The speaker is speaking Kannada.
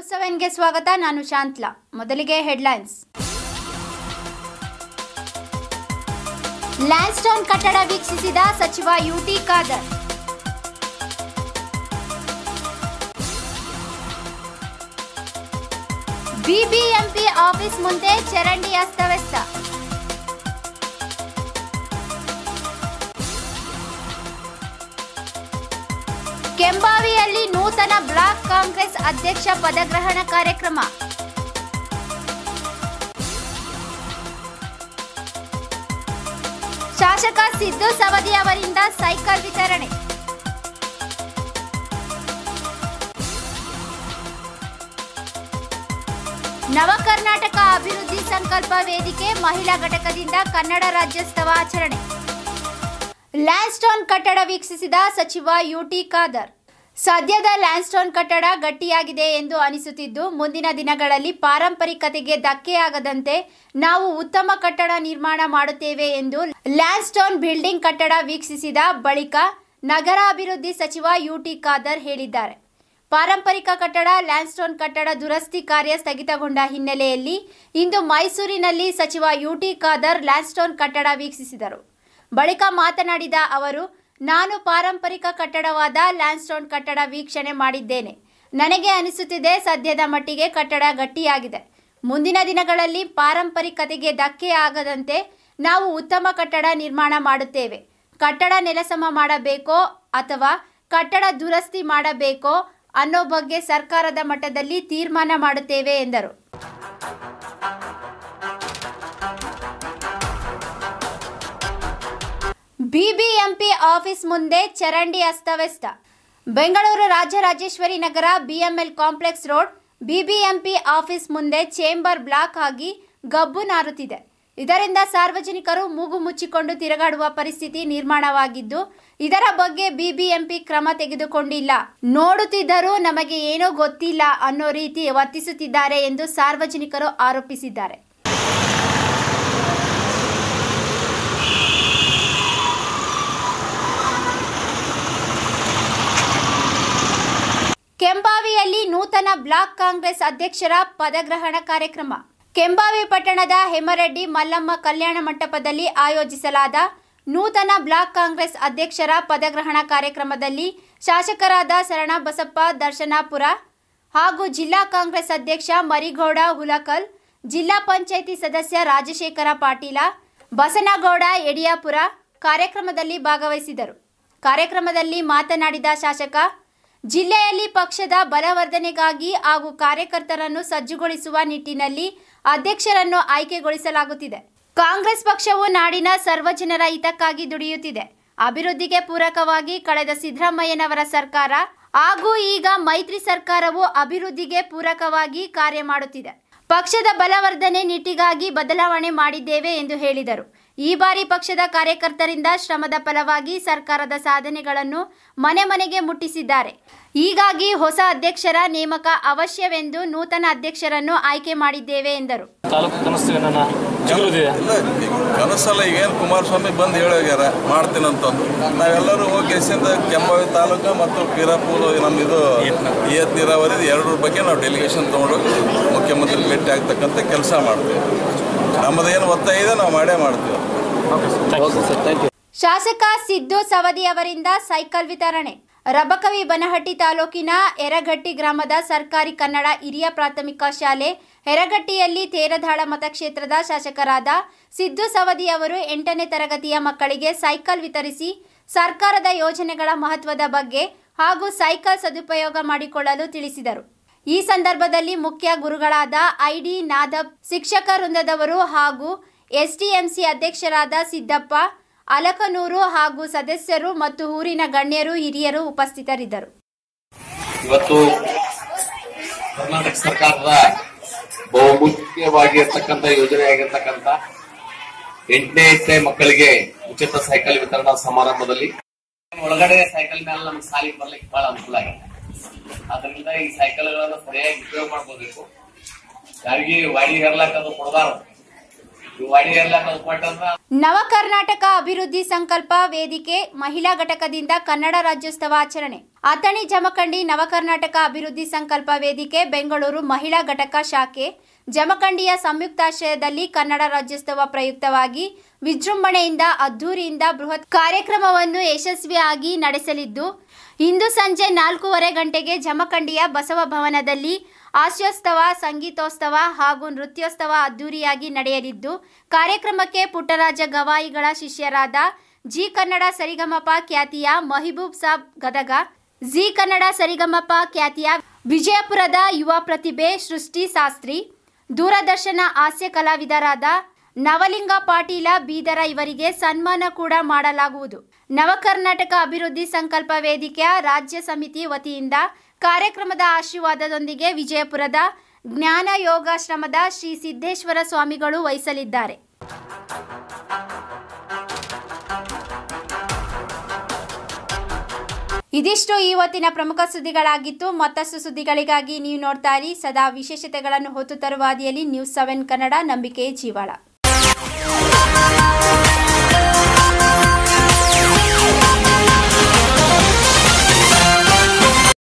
ನ್ಯೂಸ್ ಸೆವೆನ್ಗೆ ಸ್ವಾಗತ ನಾನು ಶಾಂತ್ಲಾ ಮೊದಲಿಗೆ ಹೆಡ್ಲೈನ್ಸ್ ಲ್ಯಾಂಡ್ಸ್ಟೋನ್ ಕಟ್ಟಡ ವೀಕ್ಷಿಸಿದ ಸಚಿವ ಯುಟಿ ಖಾದರ್ ಬಿಬಿಎಂಪಿ ಆಫೀಸ್ ಮುಂದೆ ಚರಂಡಿ ಅಸ್ತವ್ಯಸ್ತ ಕೆಂಬಾವಿಯಲ್ಲಿ ನೂತನ ಬ್ಲಾಕ್ ಕಾಂಗ್ರೆಸ್ ಅಧ್ಯಕ್ಷ ಪದಗ್ರಹಣ ಕಾರ್ಯಕ್ರಮ ಶಾಸಕ ಸಿದ್ದು ಸವದಿ ಅವರಿಂದ ಸೈಕಲ್ ವಿತರಣೆ ನವ ಕರ್ನಾಟಕ ಅಭಿವೃದ್ಧಿ ಸಂಕಲ್ಪ ವೇದಿಕೆ ಮಹಿಳಾ ಘಟಕದಿಂದ ಕನ್ನಡ ರಾಜ್ಯೋತ್ಸವ ಆಚರಣೆ ಲ್ಯಾಂಡ್ಸ್ಟೋನ್ ಕಟ್ಟಡ ವೀಕ್ಷಿಸಿದ ಸಚಿವ ಯುಟಿ ಖಾದರ್ ಸದ್ಯದ ಲ್ಯಾಂಡ್ಸ್ಟೋನ್ ಕಟ್ಟಡ ಗಟ್ಟಿಯಾಗಿದೆ ಎಂದು ಅನಿಸುತ್ತಿದ್ದು ಮುಂದಿನ ದಿನಗಳಲ್ಲಿ ಪಾರಂಪರಿಕತೆಗೆ ಧಕ್ಕೆಯಾಗದಂತೆ ನಾವು ಉತ್ತಮ ಕಟ್ಟಡ ನಿರ್ಮಾಣ ಮಾಡುತ್ತೇವೆ ಎಂದು ಲ್ಯಾಂಡ್ಸ್ಟೋನ್ ಬಿಲ್ಡಿಂಗ್ ಕಟ್ಟಡ ವೀಕ್ಷಿಸಿದ ಬಳಿಕ ನಗರಾಭಿವೃದ್ಧಿ ಸಚಿವ ಯುಟಿ ಖಾದರ್ ಹೇಳಿದ್ದಾರೆ ಪಾರಂಪರಿಕ ಕಟ್ಟಡ ಲ್ಯಾಂಡ್ಸ್ಟೋನ್ ಕಟ್ಟಡ ದುರಸ್ತಿ ಕಾರ್ಯ ಸ್ಥಗಿತಗೊಂಡ ಹಿನ್ನೆಲೆಯಲ್ಲಿ ಇಂದು ಮೈಸೂರಿನಲ್ಲಿ ಸಚಿವ ಯುಟಿ ಖಾದರ್ ಲ್ಯಾಂಡ್ಸ್ಟೋನ್ ಕಟ್ಟಡ ವೀಕ್ಷಿಸಿದರು ಬಳಿಕ ಮಾತನಾಡಿದ ಅವರು ನಾನು ಪಾರಂಪರಿಕ ಕಟ್ಟಡವಾದ ಲ್ಯಾಂಡ್ಸ್ಟೋನ್ ಕಟ್ಟಡ ವೀಕ್ಷಣೆ ಮಾಡಿದ್ದೇನೆ ನನಗೆ ಅನಿಸುತ್ತಿದೆ ಸದ್ಯದ ಮಟ್ಟಿಗೆ ಕಟ್ಟಡ ಗಟ್ಟಿಯಾಗಿದೆ ಮುಂದಿನ ದಿನಗಳಲ್ಲಿ ಪಾರಂಪರಿಕತೆಗೆ ಧಕ್ಕೆ ಆಗದಂತೆ ನಾವು ಉತ್ತಮ ಕಟ್ಟಡ ನಿರ್ಮಾಣ ಮಾಡುತ್ತೇವೆ ಕಟ್ಟಡ ನೆಲಸಮ ಮಾಡಬೇಕೋ ಅಥವಾ ಕಟ್ಟಡ ದುರಸ್ತಿ ಮಾಡಬೇಕೋ ಅನ್ನೋ ಬಗ್ಗೆ ಸರ್ಕಾರದ ಮಟ್ಟದಲ್ಲಿ ತೀರ್ಮಾನ ಮಾಡುತ್ತೇವೆ ಎಂದರು ಬಿಬಿಎಂಪಿ ಆಫೀಸ್ ಮುಂದೆ ಚರಂಡಿ ಅಸ್ತವ್ಯಸ್ತ Bengaluru Rajarajeshwari Nagar BML complex road BBMP office ಮುಂದೆ ಚೇಂಬರ್ ಬ್ಲಾಕ್ ಆಗಿ ಗಬ್ಬು ನಾರುತ್ತಿದೆ ಇದರಿಂದ ಸಾರ್ವಜನಿಕರು ಮೂಗು ಮುಚ್ಚಿಕೊಂಡು ತಿರುಗಾಡುವ ಪರಿಸ್ಥಿತಿ ನಿರ್ಮಾಣವಾಗಿದ್ದು ಇದರ ಬಗ್ಗೆ ಬಿಬಿಎಂಪಿ ಕ್ರಮ ತೆಗೆದುಕೊಂಡಿಲ್ಲ ನೋಡುತ್ತಿದ್ದರೂ ನಮಗೆ ಏನೋ ಗೊತ್ತಿಲ್ಲ ಅನ್ನೋ ರೀತಿ ವರ್ತಿಸುತ್ತಿದ್ದಾರೆ ಎಂದು ಸಾರ್ವಜನಿಕರು ಆರೋಪಿಸಿದ್ದಾರೆ ಕೆಂಬಾವಿಯಲ್ಲಿ ನೂತನ ಬ್ಲಾಕ್ ಕಾಂಗ್ರೆಸ್ ಅಧ್ಯಕ್ಷರ ಪದಗ್ರಹಣ ಕಾರ್ಯಕ್ರಮ ಕೆಂಬಾವಿ ಪಟ್ಟಣದ ಹೇಮರೆಡ್ಡಿ ಮಲ್ಲಮ್ಮ ಕಲ್ಯಾಣ ಮಂಟಪದಲ್ಲಿ ಆಯೋಜಿಸಲಾದ ನೂತನ ಬ್ಲಾಕ್ ಕಾಂಗ್ರೆಸ್ ಅಧ್ಯಕ್ಷರ ಪದಗ್ರಹಣ ಕಾರ್ಯಕ್ರಮದಲ್ಲಿ ಶಾಸಕರಾದ ಶರಣ ಬಸಪ್ಪ ದರ್ಶನಾಪುರ ಹಾಗೂ ಜಿಲ್ಲಾ ಕಾಂಗ್ರೆಸ್ ಅಧ್ಯಕ್ಷ ಮರಿಗೌಡ ಹುಲಕಲ್ ಜಿಲ್ಲಾ ಪಂಚಾಯಿತಿ ಸದಸ್ಯ ರಾಜಶೇಖರ ಪಾಟೀಲ ಬಸನಗೌಡ ಯಡಿಯಾಪುರ ಕಾರ್ಯಕ್ರಮದಲ್ಲಿ ಭಾಗವಹಿಸಿದರು ಕಾರ್ಯಕ್ರಮದಲ್ಲಿ ಮಾತನಾಡಿದ ಶಾಸಕ ಜಿಲ್ಲೆಯಲ್ಲಿ ಪಕ್ಷದ ಬಲವರ್ಧನೆಗಾಗಿ ಹಾಗೂ ಕಾರ್ಯಕರ್ತರನ್ನು ಸಜ್ಜುಗೊಳಿಸುವ ನಿಟ್ಟಿನಲ್ಲಿ ಅಧ್ಯಕ್ಷರನ್ನು ಆಯ್ಕೆಗೊಳಿಸಲಾಗುತ್ತಿದೆ ಕಾಂಗ್ರೆಸ್ ಪಕ್ಷವು ನಾಡಿನ ಸರ್ವಜನರ ಹಿತಕ್ಕಾಗಿ ದುಡಿಯುತ್ತಿದೆ ಅಭಿವೃದ್ಧಿಗೆ ಪೂರಕವಾಗಿ ಕಳೆದ ಸಿದ್ದರಾಮಯ್ಯನವರ ಸರ್ಕಾರ ಹಾಗೂ ಈಗ ಮೈತ್ರಿ ಸರ್ಕಾರವು ಅಭಿವೃದ್ಧಿಗೆ ಪೂರಕವಾಗಿ ಕಾರ್ಯ ಮಾಡುತ್ತಿದೆ ಪಕ್ಷದ ಬಲವರ್ಧನೆ ನಿಟ್ಟಿಗಾಗಿ ಬದಲಾವಣೆ ಮಾಡಿದ್ದೇವೆ ಎಂದು ಹೇಳಿದರು ಈ ಬಾರಿ ಪಕ್ಷದ ಕಾರ್ಯಕರ್ತರಿಂದ ಶ್ರಮದ ಫಲವಾಗಿ ಸರ್ಕಾರದ ಸಾಧನೆಗಳನ್ನು ಮನೆ ಮನೆಗೆ ಮುಟ್ಟಿಸಿದ್ದಾರೆ ಹೀಗಾಗಿ ಹೊಸ ಅಧ್ಯಕ್ಷರ ನೇಮಕ ಅವಶ್ಯವೆಂದು ನೂತನ ಅಧ್ಯಕ್ಷರನ್ನು ಆಯ್ಕೆ ಮಾಡಿದ್ದೇವೆ ಎಂದರು ತಾಲೂಕು ಕನಸು ನನ್ನ ಚಿಗುರುದಿದೆ ಇಲ್ಲ ಕನಸಲ್ಲ ಈಗೇನು ಕುಮಾರಸ್ವಾಮಿ ಬಂದು ಹೇಳೋಗ್ಯಾರ ಮಾಡ್ತೀನಂತಂದು ನಾವೆಲ್ಲರೂ ಹೋಗಿ ಎಸ್ಸಿಂದ ಕೆಂಬಾವಿ ತಾಲೂಕು ಮತ್ತು ಪೀರಾಪುರ ನಮ್ಮ ಇದು ಏತ್ ನೀರಾವರಿ ಎರಡರ ಬಗ್ಗೆ ನಾವು ಡೆಲಿಗೇಷನ್ ತೊಗೊಂಡೋಗಿ ಮುಖ್ಯಮಂತ್ರಿ ಭೇಟಿ ಆಗ್ತಕ್ಕಂಥ ಕೆಲಸ ಮಾಡ್ತೀವಿ ನಮ್ಮದೇನು ಒತ್ತಾಯ ಇದೆ ನಾವು ಮಾಡೇ ಮಾಡ್ತೀವಿ ಶಾಸಕ ಸಿದ್ದು ಸವದಿ ಅವರಿಂದ ಸೈಕಲ್ ವಿತರಣೆ ರಬಕವಿ ಬನಹಟ್ಟಿ ತಾಲೂಕಿನ ಎರಗಟ್ಟಿ ಗ್ರಾಮದ ಸರ್ಕಾರಿ ಕನ್ನಡ ಹಿರಿಯ ಪ್ರಾಥಮಿಕ ಶಾಲೆ ಹೆರಗಟ್ಟಿಯಲ್ಲಿ ತೇರದಾಳ ಮತಕ್ಷೇತ್ರದ ಶಾಸಕರಾದ ಸಿದ್ದು ಸವದಿ ಅವರು ಎಂಟನೇ ತರಗತಿಯ ಮಕ್ಕಳಿಗೆ ಸೈಕಲ್ ವಿತರಿಸಿ ಸರ್ಕಾರದ ಯೋಜನೆಗಳ ಮಹತ್ವದ ಬಗ್ಗೆ ಹಾಗೂ ಸೈಕಲ್ ಸದುಪಯೋಗ ಮಾಡಿಕೊಳ್ಳಲು ತಿಳಿಸಿದರು ಈ ಸಂದರ್ಭದಲ್ಲಿ ಮುಖ್ಯ ಗುರುಗಳಾದ ಐಡಿ ನಾದಬ್ ಶಿಕ್ಷಕ ವೃಂದದವರು ಹಾಗೂ ಎಸ್ಟಿಎಂಸಿ ಅಧ್ಯಕ್ಷರಾದ ಸಿದ್ದಪ್ಪ ಅಲಕನೂರು ಹಾಗೂ ಸದಸ್ಯರು ಮತ್ತು ಊರಿನ ಗಣ್ಯರು ಹಿರಿಯರು ಉಪಸ್ಥಿತರಿದ್ದರು ಇವತ್ತು ಕರ್ನಾಟಕ ಸರ್ಕಾರದ ಬಹುಮುಖ್ಯವಾಗಿರ್ತಕ್ಕಂಥ ಯೋಜನೆ ಆಗಿರ್ತಕ್ಕಂಥ ಎಂಟನೇ ಎಂಟನೇ ಮಕ್ಕಳಿಗೆ ಉಚಿತ ಸೈಕಲ್ ವಿತರಣಾ ಸಮಾರಂಭದಲ್ಲಿ ಒಳಗಡೆ ಸೈಕಲ್ ಮೇಲೆ ನಮ್ಗೆ ಸಾಲಿಗೆ ಬರ್ಲಿಕ್ಕೆ ಬಹಳ ಅನುಕೂಲ ಆಗಿದೆ ಅದರಿಂದ ಈ ಸೈಕಲ್ಗಳನ್ನು ಸರಿಯಾಗಿ ಉಪಯೋಗ ಮಾಡ್ಕೋಬೇಕು ಯಾರಿಗೆ ವಾಡಿ ಹೇರ್ಲಾಕ ಅದು ಕೊಡದಾರ ನೀವು ಅಡಿಗೆಲ್ಲ ಕೊಟ್ಟಂದ್ರ ನವ ಕರ್ನಾಟಕ ಅಭಿವೃದ್ಧಿ ಸಂಕಲ್ಪ ವೇದಿಕೆ ಮಹಿಳಾ ಘಟಕದಿಂದ ಕನ್ನಡ ರಾಜ್ಯೋತ್ಸವ ಆಚರಣೆ ಅಥಣಿ ಜಮಖಂಡಿ ನವ ಕರ್ನಾಟಕ ಅಭಿವೃದ್ಧಿ ಸಂಕಲ್ಪ ವೇದಿಕೆ ಬೆಂಗಳೂರು ಮಹಿಳಾ ಘಟಕ ಶಾಖೆ ಜಮಖಂಡಿಯ ಸಂಯುಕ್ತಾಶ್ರಯದಲ್ಲಿ ಕನ್ನಡ ರಾಜ್ಯೋತ್ಸವ ಪ್ರಯುಕ್ತವಾಗಿ ವಿಜೃಂಭಣೆಯಿಂದ ಅದ್ದೂರಿಯಿಂದ ಬೃಹತ್ ಕಾರ್ಯಕ್ರಮವನ್ನು ಯಶಸ್ವಿಯಾಗಿ ನಡೆಸಲಿದ್ದು ಇಂದು ಸಂಜೆ ನಾಲ್ಕೂವರೆ ಗಂಟೆಗೆ ಜಮಖಂಡಿಯ ಬಸವ ಭವನದಲ್ಲಿ ಹಾಸ್ಯೋತ್ಸವ ಸಂಗೀತೋತ್ಸವ ಹಾಗೂ ನೃತ್ಯೋತ್ಸವ ಅದ್ದೂರಿಯಾಗಿ ನಡೆಯಲಿದ್ದು ಕಾರ್ಯಕ್ರಮಕ್ಕೆ ಪುಟ್ಟರಾಜ ಗವಾಯಿಗಳ ಶಿಷ್ಯರಾದ ಜಿ ಕನ್ನಡ ಸರಿಗಮಪ ಖ್ಯಾತಿಯ ಮಹಿಬೂಬ್ ಸಾಬ್ ಗದಗ ಜಿ ಕನ್ನಡ ಸರಿಗಮಪ ಖ್ಯಾತಿಯ ವಿಜಯಪುರದ ಯುವ ಪ್ರತಿಭೆ ಸೃಷ್ಟಿ ಶಾಸ್ತ್ರಿ ದೂರದರ್ಶನ ಹಾಸ್ಯ ಕಲಾವಿದರಾದ ನವಲಿಂಗ ಪಾಟೀಲ ಬೀದರ ಇವರಿಗೆ ಸನ್ಮಾನ ಕೂಡ ಮಾಡಲಾಗುವುದು ನವಕರ್ನಾಟಕ ಅಭಿವೃದ್ಧಿ ಸಂಕಲ್ಪ ವೇದಿಕೆಯ ರಾಜ್ಯ ಸಮಿತಿ ವತಿಯಿಂದ ಕಾರ್ಯಕ್ರಮದ ಆಶೀರ್ವಾದದೊಂದಿಗೆ ವಿಜಯಪುರದ ಜ್ಞಾನ ಯೋಗಾಶ್ರಮದ ಶ್ರೀ ಸಿದ್ದೇಶ್ವರ ಸ್ವಾಮಿಗಳು ವಹಿಸಲಿದ್ದಾರೆ ಇದಿಷ್ಟು ಇವತ್ತಿನ ಪ್ರಮುಖ ಸುದ್ದಿಗಳಾಗಿತ್ತು ಮತ್ತಷ್ಟು ಸುದ್ದಿಗಳಿಗಾಗಿ ನೀವು ನೋಡ್ತಾ ಇರಿ ಸದಾ ವಿಶೇಷತೆಗಳನ್ನು ಹೊತ್ತು ತರುವ ಹಾದಿಯಲ್ಲಿ ನ್ಯೂಸ್ ಸೆವೆನ್ ಕನ್ನಡ ನಂಬಿಕೆ ಜೀವಾಳ